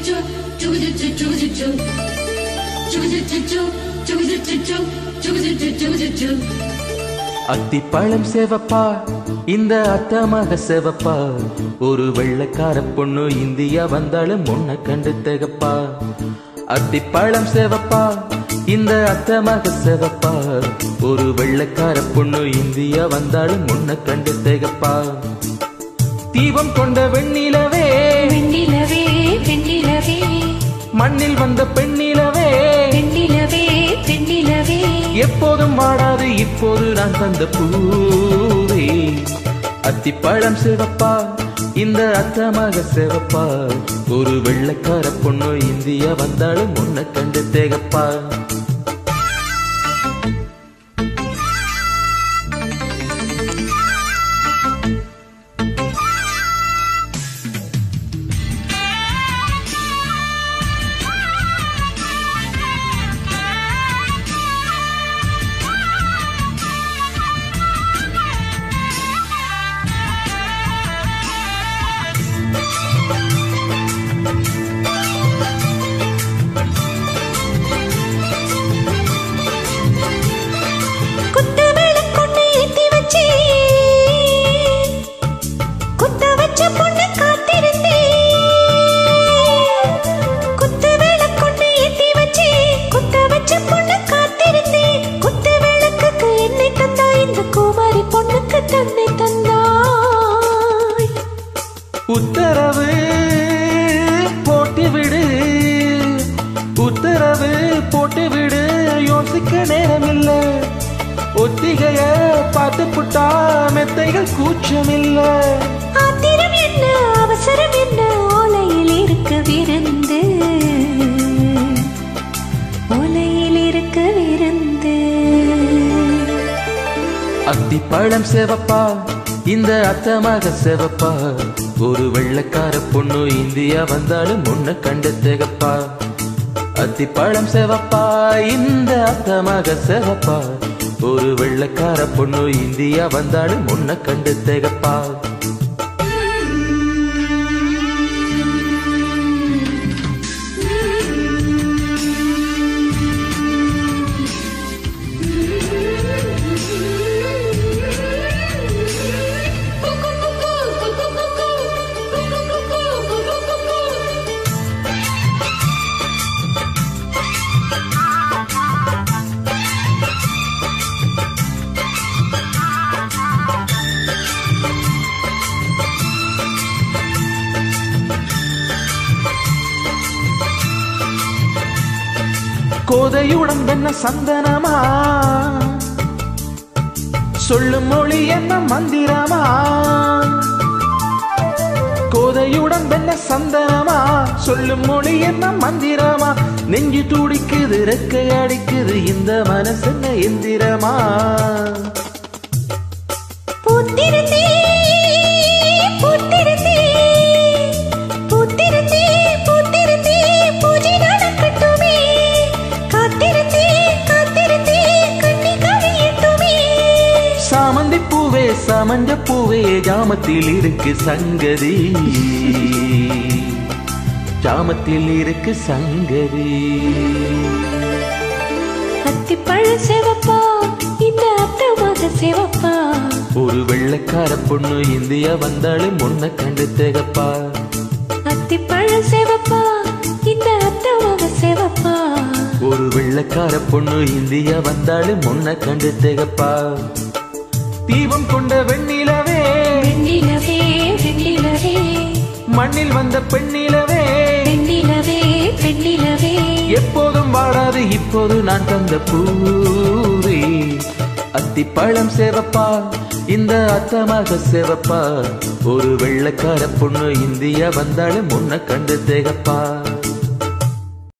அத்திப்பழம் சேவப்பா இந்த அத்தமாக சேவப்பா ஒரு வெள்ளைக்கார பொண்ணு இந்தியா வந்தாலும் முன்ன கண்டு திகப்பா அத்திப்பழம் சேவப்பா இந்த அத்தமாக சேவப்பா ஒரு வெள்ளைக்கார பொண்ணு இந்தியா வந்தாலும் முன்ன கண்டு திகப்பா தீபம் கொண்ட வெண்ணிலவே வெண்ணிலவே வெண்ணிலவே மண்ணில் வந்த பெண்ணிலவே வெண்ணிலவே வெண்ணிலவே எப்போதும் வாடாது இப்போது நான் தந்த பூவே அத்திப்பழம் சிவப்பா இந்த அத்தமாக சிவப்பா ஒரு வெள்ளைக்கார பொண்ணு இந்தியா வந்தாலும் முன்ன கண்டு தேகப்பா குத்து விளக்கொண்டு ஏத்தி வச்சு குத்த வச்ச பொண்ணு காத்திருந்தே குத்து விளக்கொண்டு ஏத்தி வச்சு குத்த வச்ச பொண்ணு காத்திருந்தே குத்து விளக்குக்கு என்னை தந்தா இந்த குமாரி பொண்ணுக்கு தன்னை தந்தாய் உத்தரவு போட்டு விடு உத்தரவு போட்டு விடு யோசிக்க நேரமில்ல ஒத்திகைய பார்த்து புட்டா மெத்தைகள் கூச்சமில்லை ஆத்திரம் என்ன அவசரம் என்ன ஓலையில் இருக்கு விருந்து ஓலையில் இருக்கு விருந்து அத்திப்பழம் சேவப்பா இந்த அத்தமாக சேவப்பா ஒரு வெள்ளைக்கார பொண்ணு இந்தியா வந்தாலும் முன்ன கண்டு தேகப்பா அத்திப்பழம் சேவப்பா இந்த அத்தமாக சேவப்பா ஒரு வெள்ளைக்கார பொண்ணு இந்தியா வந்தாலும் முன்ன கண்டு தேகப்பா கோதையுடன் என்ன சந்தனமா சொல்லும் மொழி என்ன மந்திரமா கோதையுடன் வெண்ண சந்தனமா சொல்லும் மொழி என்ன மந்திரமா நெஞ்சு துடிக்குது ரெக்கை அடிக்குது இந்த மனசென்ன எந்திரமா பூத்திருந்தே பூத்திருந்தே பூத்திருந்தே பூத்திருந்தே பூஜை நடக்கட்டுமே காத்திருந்தே காத்திருந்தே கண்ணி கழியட்டுமே சாமந்தி பூவே சாமந்த பூவே ஜாமத்தில் இருக்கு சங்கதி ஜாமத்தில் இருக்கு சங்கதி அத்திப்பழ சிவப்பா இந்த அத்தமாக சிவப்பா ஒரு வெள்ளைக்கார பொண்ணு இந்தியா வந்தாலும் முன்ன கண்டு தேகப்பா அத்திப்பழ சிவப்பா இந்த அத்தமாக சிவப்பா ஒரு வெள்ளைக்கார பொண்ணு இந்தியா வந்தாலும் முன்ன கண்டு தேகப்பா தீபம் கொண்ட வெண்ணிலவே வெண்ணிலவே வெண்ணிலவே மண்ணில் வந்த பெண்ணிலவே வெண்ணிலவே வெண்ணிலவே எப்போதும் வாடாது இப்போது நான் தந்த பூவே அத்திப்பழம் சேவப்பா இந்த அத்தமாக சேவப்பா ஒரு வெள்ளைக்கார பொண்ணு இந்தியா வந்தாலும் முன்ன கண்டு தேகப்பா